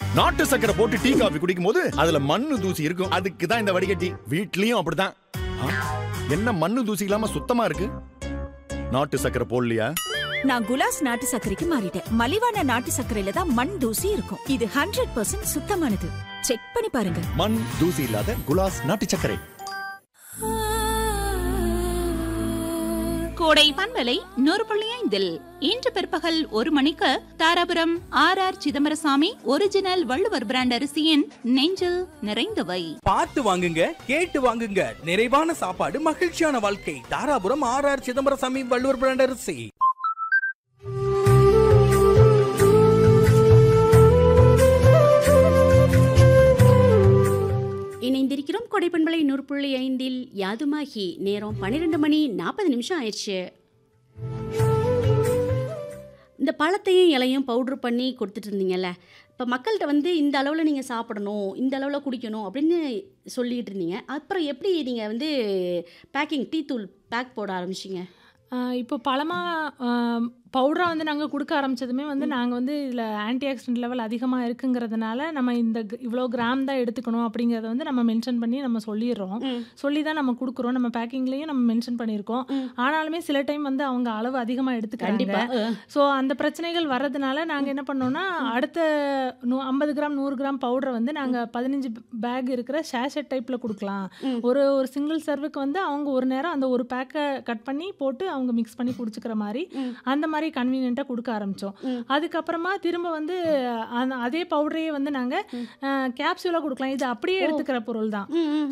நாட்டு சக்கரை போட்டு டீ காபி குடிக்கும் போது அதுல மண்ணு தூசி இருக்கும் அதுக்கு தான் இந்த வடிகட்டி வீட்லயும் அப்படிதான் ஆ, என்ன மண்ணு தூசி இல்லாம சுத்தமா இருக்கு நாட்டு சக்கரை போடலையா நான் குலாஸ் நாட்டு சர்க்கரைக்கு மாறிட்டேன் மலிவான நாட்டு சர்க்கரையில தான் மண் தூசி இருக்கும் இது ஹண்ட்ரட் பர்சன்ட் சுத்தமானது செக் பண்ணி பாருங்க மண் தூசி இல்லாத குலாஸ் நாட்டு சர்க்கரை கோடை பண்பலை நூறு புள்ளி ஐந்தில் இன்று பிற்பகல் ஒரு மணிக்கு Dharapuram R R Chidambarasamy original Valluvar brand அரிசியின் நெஞ்சில் நிறைந்தவை பார்த்து வாங்குங்க கேட்டு வாங்குங்க நிறைவான சாப்பாடு மகிழ்ச்சியான வாழ்க்கை Dharapuram R R Chidambarasamy Valluvar brand அரிசி இணைந்திருக்கிறோம் கொடைப்பண்பலை நூறு புள்ளி ஐந்தில் யாதுமாகி நேரம் பன்னிரெண்டு மணி நாற்பது நிமிஷம் ஆயிடுச்சு இந்த பழத்தையும் இலையும் பவுட்ரு பண்ணி கொடுத்துட்டு இருந்தீங்கல்ல இப்போ மக்கள்கிட்ட வந்து இந்த அளவில் நீங்கள் சாப்பிடணும் இந்த அளவில் குடிக்கணும் அப்படின்னு சொல்லிட்டு இருந்தீங்க அப்புறம் எப்படி நீங்கள் வந்து பேக்கிங் டீ தூள் பேக் போட ஆரம்பிச்சிங்க ஆஹ் இப்போ பழமாக பவுடராக வந்து நாங்கள் கொடுக்க ஆரம்பிச்சதுமே வந்து நாங்கள் வந்து இதில் ஆன்டி ஆக்சிடென்ட் லெவல் அதிகமாக இருக்குங்கிறதுனால நம்ம இந்த க- இவ்வளோ கிராம் தான் எடுத்துக்கணும் அப்படிங்கிறத வந்து நம்ம மென்ஷன் பண்ணி நம்ம சொல்லிடுறோம் ம். சொல்லி தான் நம்ம கொடுக்குறோம் நம்ம பேக்கிங்லேயும் நம்ம மென்ஷன் பண்ணியிருக்கோம் ம். ஆனாலுமே சில டைம் வந்து அவங்க அளவு அதிகமாக எடுத்துக்கிறாங்க கண்டிப்பாக ஸோ அந்த பிரச்சனைகள் வர்றதுனால நாங்கள் என்ன பண்ணோம்னா அடுத்த நூ ஐம்பது கிராம் நூறு கிராம் பவுடரை வந்து நாங்கள் பதினஞ்சு பேக் இருக்கிற ஷேஷட் டைப்பில் கொடுக்கலாம் ம். ஒரு ஒரு சிங்கிள் சர்வுக்கு வந்து அவங்க ஒரு நேரம் அந்த ஒரு பேக்கை கட் பண்ணி போட்டு அவங்க மிக்ஸ் பண்ணி குடிச்சுக்கிற மாதிரி ம். அந்த மாதிரி கன்வீனியண்ட்டாக கொடுக்க ஆரம்பித்தோம் ம். அதுக்கப்புறமா திரும்ப வந்து அந்த அதே பவுடரையே வந்து நாங்கள் கேப்சூலாக கொடுக்கலாம் இது அப்படியே எடுத்துக்கிற பொருள் தான் ம் ம்